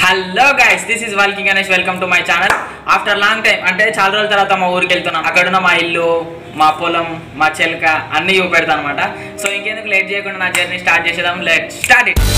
Hello guys this is వాల్కి Ganesh welcome to my channel after long time అంటే చాలా రోజుల తర్వాత మా ఊరికి వెళ్తున్నాం అక్కడున్న మా ఇల్లు మా పొలం మా చెలక అన్నీ చూపెడతాను అనమాట సో ఇంకెందుకు లేట్ చేయకుండా నా జర్నీ స్టార్ట్ చేసేదాం లెట్ స్టార్ట్ ఇట్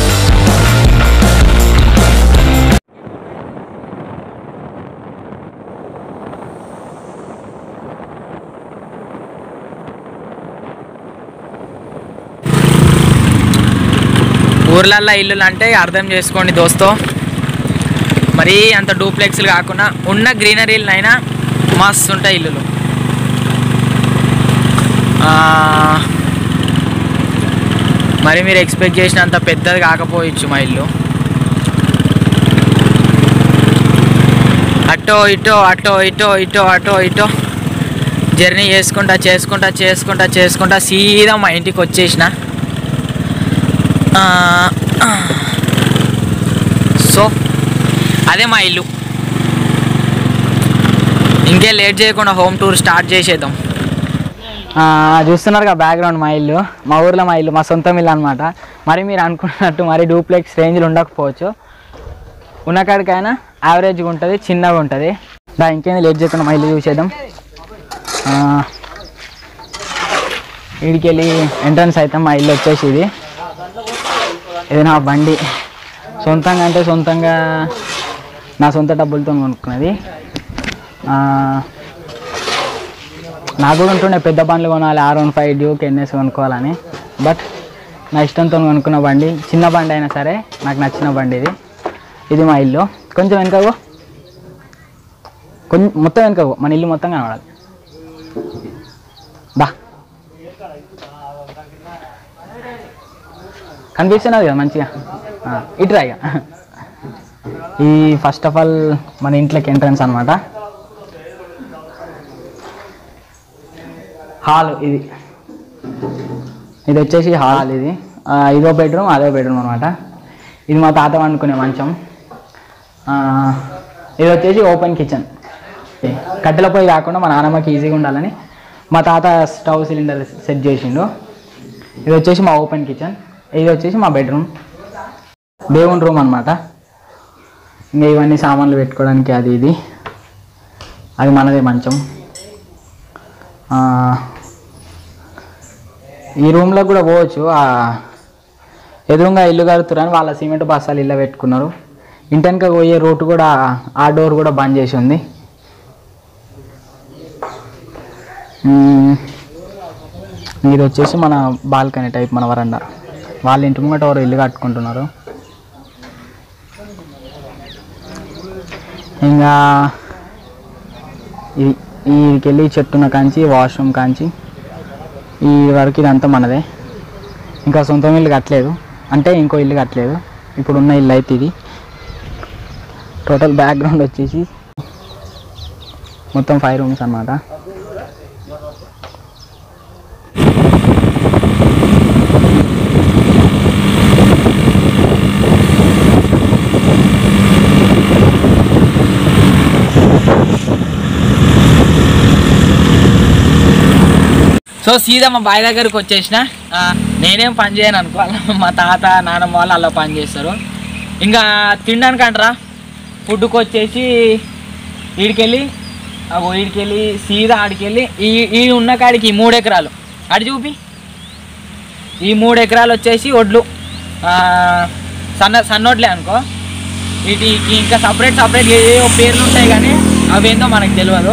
ఊర్లల్లో ఇల్లులు అంటే అర్థం చేసుకోండి దోస్తో మరీ అంత డూప్లెక్స్లు కాకుండా ఉన్న గ్రీనరీలనైనా మస్తు ఉంటాయి ఇల్లులు ఆ, మరి మీరు ఎక్స్పెక్ట్ చేసినంత పెద్దది కాకపోవచ్చు మా ఇల్లు అటో ఇటో అటో ఇటో ఇటో అటో ఇటో జర్నీ చేసుకుంటా చేసుకుంటా చేసుకుంటా చేసుకుంటా సీదా మా ఇంటికి వచ్చేసిన ఆ, సో అదే మా ఇల్లు ఇంకే లేట్ చేయకుండా హోమ్ టూర్ స్టార్ట్ చేసేద్దాం చూస్తున్నారు కదా బ్యాక్గ్రౌండ్ మా ఇల్లు మా ఊర్లో మా ఇల్లు మా సొంతం ఇల్లు అనమాట మరి మీరు అనుకున్నట్టు మరి డూప్లెక్స్ రేంజ్లు ఉండకపోవచ్చు ఉన్న కాడికైనా యావరేజ్గా ఉంటుంది చిన్నగా ఉంటుంది దా ఇంకేంది లేట్ చేయకుండా మా ఇల్లు చూసేద్దాం వీడికి వెళ్ళి ఎంట్రన్స్ అయితే మా ఇల్లు వచ్చేసి ఇది ఇది నా బండి సొంతంగా అంటే సొంతంగా నా సొంత డబ్బులతో కొనుక్కున్నది ఆ, నాకు కూడా ఉంటుండే పెద్ద బండ్లు కొనాలి R one five Duke NS కొనుక్కోవాలని బట్ నా ఇష్టంతో కొనుక్కున్న బండి చిన్న బండి అయినా సరే నాకు నచ్చిన బండి ఇది ఇది మా ఇల్లు కొంచెం వెనకగో కొంచెం మొత్తం వెనకగో మన ఇల్లు మొత్తం కనబడాలి బా కనిపిస్తున్నది కదా మంచిగా ఆ, ఇటురా ఇక ఈ ఫస్ట్ ఆఫ్ ఆల్ మన ఇంట్లోకి ఎంట్రన్స్ అనమాట హాల్ ఇది ఇది వచ్చేసి హాల్ ఇది ఆ, ఇదో బెడ్రూమ్ అదో బెడ్రూమ్ అనమాట ఇది మా తాత వండుకునే మంచం ఆ, ఇది వచ్చేసి ఓపెన్ కిచెన్ కట్టెల పొయ్యి కాకుండా మా నాన్నమ్మకి ఈజీగా ఉండాలని మా తాత స్టవ్ సిలిండర్ సెట్ చేసిండు ఇది వచ్చేసి మా ఓపెన్ కిచెన్ ఇది వచ్చేసి మా బెడ్రూమ్ దేవుని రూమ్ అనమాట ఇంకా ఇవన్నీ సామాన్లు పెట్టుకోవడానికి అది ఇది అది మనదే మంచం ఆ, ఈ రూమ్లో కూడా పోవచ్చు ఆ, ఎదురుగా ఇల్లు కడుతురని వాళ్ళ సిమెంట్ బస్సాలు ఇల్లు పెట్టుకున్నారు ఇంటెనక పోయే రోడ్డు కూడా ఆ డోర్ కూడా బంద్ చేసి ఉంది మ్మ్. ఇది వచ్చేసి మన బాల్కనీ టైప్ మన వరండా వాళ్ళ ఇంటి ముంగట ఎవరు ఇల్లు కట్టుకుంటున్నారు ఇంకా ఇది ఈకెళ్ళి చెట్టున్న కాంచి వాష్రూమ్ కాంచి ఈ వరకు ఇదంతా మనదే ఇంకా సొంతం ఇల్లు కట్టలేదు అంటే ఇంకో ఇల్లు కట్టలేదు ఇప్పుడు ఉన్న ఇల్లు అయితే ఇది టోటల్ బ్యాక్గ్రౌండ్ వచ్చేసి మొత్తం ఫైవ్ రూమ్స్ అన్నమాట సో సీదా మా బాయ్ దగ్గరికి వచ్చేసిన ఆ, నేనేం పని చేయను అనుకో అలా మా తాత నాన్నమ్మ వాళ్ళు అలా పని చేస్తారు ఇంకా తినడానికి అంటారా ఫుడ్కి వచ్చేసి ఈడికెళ్ళి అగో ఈడికెళ్ళి సీదా ఆడికెళ్ళి ఈ ఈ ఉన్న కాడికి ఈ మూడు ఎకరాలు అడి చూపి ఈ మూడు ఎకరాలు వచ్చేసి ఒడ్లు ఆ, సన్న సన్నొడ్లే అనుకో వీటికి ఇంకా సపరేట్ సపరేట్ ఏ పేర్లు ఉంటాయి కానీ అవేందో మనకు తెలియదు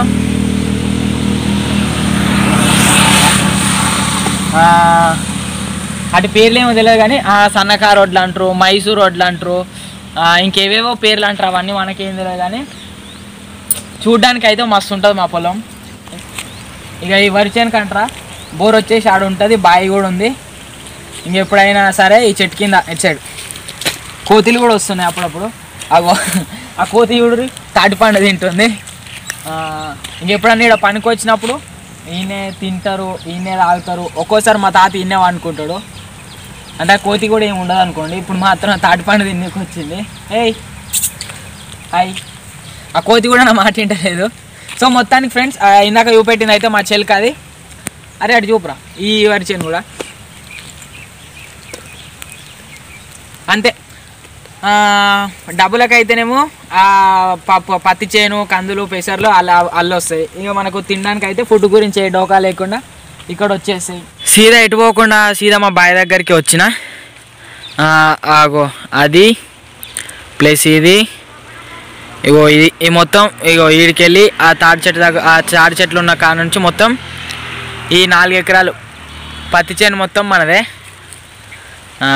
ఆ, అటు పేర్లు ఏమో తెలియదు కానీ ఆ సన్నకారు వడ్లు అంటారు మైసూర్ వడ్లు అంటారు ఆ, ఇంకేవేవో పేర్లు అంటారు అవన్నీ మనకేం తెలియదు కానీ చూడ్డానికి అయితే మస్తు ఉంటుంది మా పొలం ఇక ఈ వరి చేనుకు అంటారా బోర్ వచ్చేసి ఆడ ఉంటుంది బావి కూడా ఉంది ఇంకెప్పుడైనా సరే ఈ చెట్టు కింద ఇటు సైడ్ కోతులు కూడా వస్తున్నాయి అప్పుడప్పుడు అగో ఆ కోతి చూడు తాటిపండు తింటుంది ఆ, ఇంకెప్పుడన్నా ఇక్కడ పనికి వచ్చినప్పుడు ఈయనే తింటారు ఈయనే తాగుతారు ఒక్కోసారి మా తాత ఈయనే అనుకుంటాడు అంటే ఆ కోతి కూడా ఏమి ఉండదు అనుకోండి ఇప్పుడు మాత్రం తాటిపండు తిన్నీకి వచ్చింది ఏయ్ హాయ్ ఆ కోతి కూడా నా మాట వింటలేదు సో మొత్తానికి ఫ్రెండ్స్ ఇందాక చూపెట్టింది అయితే మా చెల్క అది అరే అటు చూపురా ఈ వరి చేను కూడా అంతే ఆ, డబ్బులకైతేనేమో ఆ పప్పు పత్తి చేను కందులు పెసర్లు అలా అల్లు వస్తాయి ఇక మనకు తినడానికి అయితే ఫుడ్ గురించి ఏ డోకా లేకుండా ఇక్కడ వచ్చేసాయి సీదా ఎటు పోకుండా సీదా మా బాయ్ దగ్గరికి వచ్చిన ఆ, ఆగో అది ప్లస్ ఇది ఇగో ఇది ఈ మొత్తం ఇగో ఈడికెళ్ళి ఆ తాడి చెట్టు దగ్గర ఆ తాడి చెట్లు ఉన్న కాడ నుంచి మొత్తం ఈ నాలుగు ఎకరాలు పత్తి చేను మొత్తం మనదే ఆ,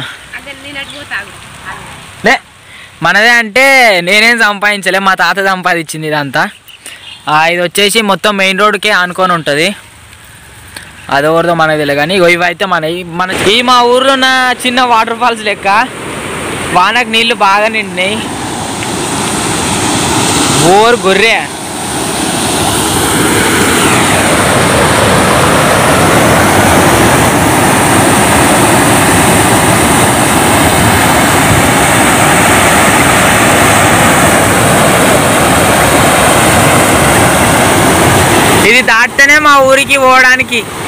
లే మనదే అంటే నేనేం సంపాదించలే మా తాత సంపాదించింది ఇదంతా ఆ, ఇది వచ్చేసి మొత్తం మెయిన్ రోడ్కే ఆనుకొని ఉంటుంది అదెవరిదో మనకు తెలియదు కానీ ఇగో ఇవైతే మన మన ఈ మా ఊర్లో ఉన్న చిన్న వాటర్ ఫాల్స్ లెక్క వానకు నీళ్లు బాగా నిండినాయి బోర్ గొర్రె ఇది దాటితేనే మా ఊరికి పోవడానికి